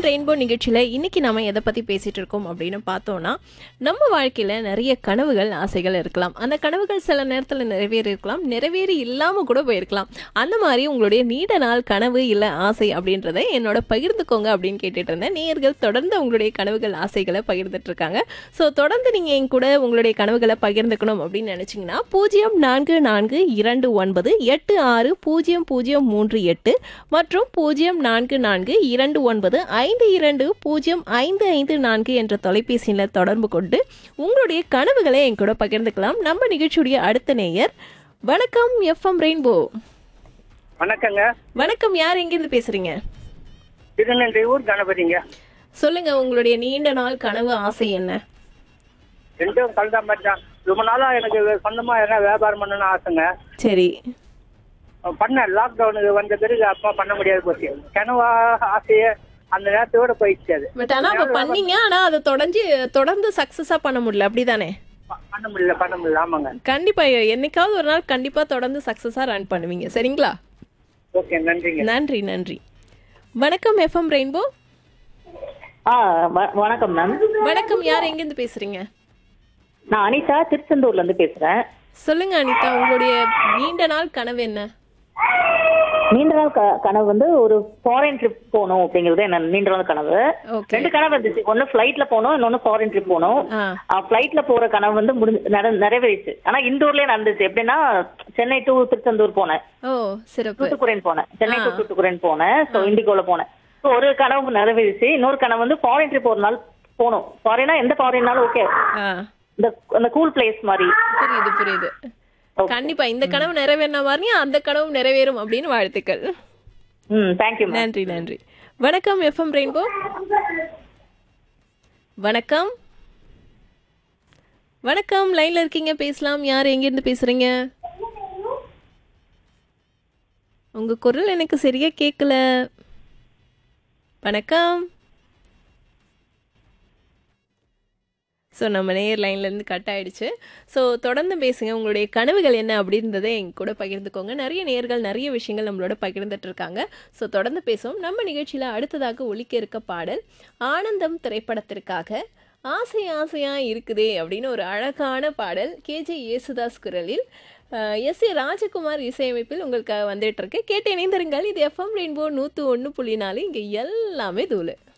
Rainbow நிகழ்ச்சியில் இன்னைக்கு நாம எதை பற்றி பேசிட்டு இருக்கோம் அப்படின்னு பார்த்தோம்னா நம்ம வாழ்க்கையில் நிறைய கனவுகள் ஆசைகள் இருக்கலாம் அந்த கனவுகள் சில நேரத்தில் நிறைவேறி இருக்கலாம் நிறைவேறி இல்லாமல் கூட போயிருக்கலாம் அந்த மாதிரி உங்களுடைய நீண்ட நாள் கனவு இல்லை ஆசை அப்படின்றத என்னோட பகிர்ந்துக்கோங்க அப்படின்னு கேட்டுட்டு இருந்தேன் நேயர்கள் தொடர்ந்து உங்களுடைய கனவுகள் ஆசைகளை பகிர்ந்துட்டு இருக்காங்க ஸோ தொடர்ந்து நீங்கள் என் கூட உங்களுடைய கனவுகளை பகிர்ந்துக்கணும் அப்படின்னு நினச்சிங்கன்னா பூஜ்ஜியம் நான்கு நான்கு இரண்டு ஒன்பது எட்டு ஆறு பூஜ்ஜியம் பூஜ்ஜியம் மூன்று எட்டு மற்றும் பூஜ்ஜியம் நான்கு நான்கு இரண்டு ஒன்பது ஐந்து இரண்டு பூஜ்ஜியம் ஐந்து ஐந்து நான்கு என்ற தொலைபேசியில் தொடர்பு கொண்டு உங்களுடைய கனவுகளை என் கூட பகிர்ந்துக்கலாம் நம்ம நிகழ்ச்சியுடைய அடுத்த நேயர் வணக்கம் எஃப்எம் ரெயின்போ வணக்கங்க வணக்கம் யார் எங்கேருந்து பேசுறீங்க திருநெல்வேலூர் கணபதிங்க சொல்லுங்க உங்களுடைய நீண்ட நாள் கனவு ஆசை என்ன ரெண்டும் கலந்தா மாதிரி தான் ரொம்ப நாளா எனக்கு சொந்தமா என்ன வியாபாரம் பண்ணணும்னு ஆசைங்க சரி பண்ணேன் லாக்டவுனுக்கு வந்த பிறகு அப்பா பண்ண முடியாது போச்சு கனவா ஆசையே அந்த நேரத்தோட போயிடுச்சு அது பட் ஆனா அப்ப பண்ணீங்க ஆனா அதை தொடர்ந்து தொடர்ந்து சக்சஸா பண்ண முடியல அப்படிதானே ப- பண்ண முடியல பண்ண முடியல ஆமாங்க கண்டிப்பா என்னைக்காவது ஒரு நாள் கண்டிப்பா தொடர்ந்து சக்சஸா ரன் பண்ணுவீங்க சரிங்களா ஓகே நன்றிங்க நன்றி நன்றி வணக்கம் எஃப்எம் ரெயின்போ ஆ வ- வணக்கம் மேம் வணக்கம் யார் எங்கேருந்து பேசுறீங்க நான் அனிதா திருச்செந்தூர்ல இருந்து பேசுறேன் சொல்லுங்க அனிதா உங்களுடைய நீண்ட நாள் கனவு என்ன நீண்ட நாள் க- கனவு வந்து ஒரு ஃபாரின் ட்ரிப் போகணும் அப்படிங்கிறது என்ன நீண்ட நாள் கனவு ஓகே ரெண்டு கனவு இருந்துச்சு ஒன்னு ஃபிளைட்ல போகணும் இன்னொன்னு ஃபாரின் ட்ரிப் போகணும் ஆ ஃபிளைட்ல போற கனவு வந்து முடிஞ்சு நட- நிறைவேறிச்சு ஆனா இந்தூர்லயே நடந்துச்சு எப்படின்னா சென்னை டு திருச்செந்தூர் போனேன் ஓ சிறப்பு தூத்துக்குடின்னு போனேன் சென்னை டு ஆ. தூத்துக்குடின்னு போனேன் ஸோ இண்டிகோல போனேன் ஸோ ஒரு கனவு நிறைவேறிச்சு இன்னொரு கனவு வந்து ஃபாரின் ட்ரிப் ஒரு நாள் போகணும் ஃபாரினா எந்த ஃபாரின்னாலும் ஓகே ஆ இந்த அந்த கூல் பிளேஸ் மாதிரி புரியுது புரியுது Okay. கண்டிப்பா இந்த கனவு நிறைவேறின மாதிரி அந்த கனவு நிறைவேறும் அப்படின்னு வாழ்த்துக்கள் ம் தேங்க்யூ மேம் நன்றி நன்றி வணக்கம் எஃப்எம் ரெயின்போ வணக்கம் வணக்கம் லைன்ல இருக்கீங்க பேசலாம் யார் எங்கிருந்து பேசுறீங்க உங்க குரல் எனக்கு சரியா கேட்கல வணக்கம் ஸோ நம்ம நேர் லைன்லேருந்து கட் ஆயிடுச்சு ஸோ தொடர்ந்து பேசுங்க உங்களுடைய கனவுகள் என்ன அப்படின்றத எங்க கூட பகிர்ந்துக்கோங்க நிறைய நேர்கள் நிறைய விஷயங்கள் நம்மளோட பகிர்ந்துட்டு இருக்காங்க ஸோ தொடர்ந்து பேசுவோம் நம்ம நிகழ்ச்சியில் அடுத்ததாக ஒலிக்க இருக்க பாடல் ஆனந்தம் திரைப்படத்திற்காக ஆசை ஆசையா இருக்குதே அப்படின்னு ஒரு அழகான பாடல் கேஜே யேசுதாஸ் குரலில் எஸ் ஏ ராஜகுமார் இசையமைப்பில் உங்களுக்கு வந்துட்டு இருக்கு கேட்டு இணைந்திருங்கள் இது எஃப்எம் ரெயின்போ நூற்று ஒன்று புள்ளி நாலு இங்கே எல்லாமே தூளு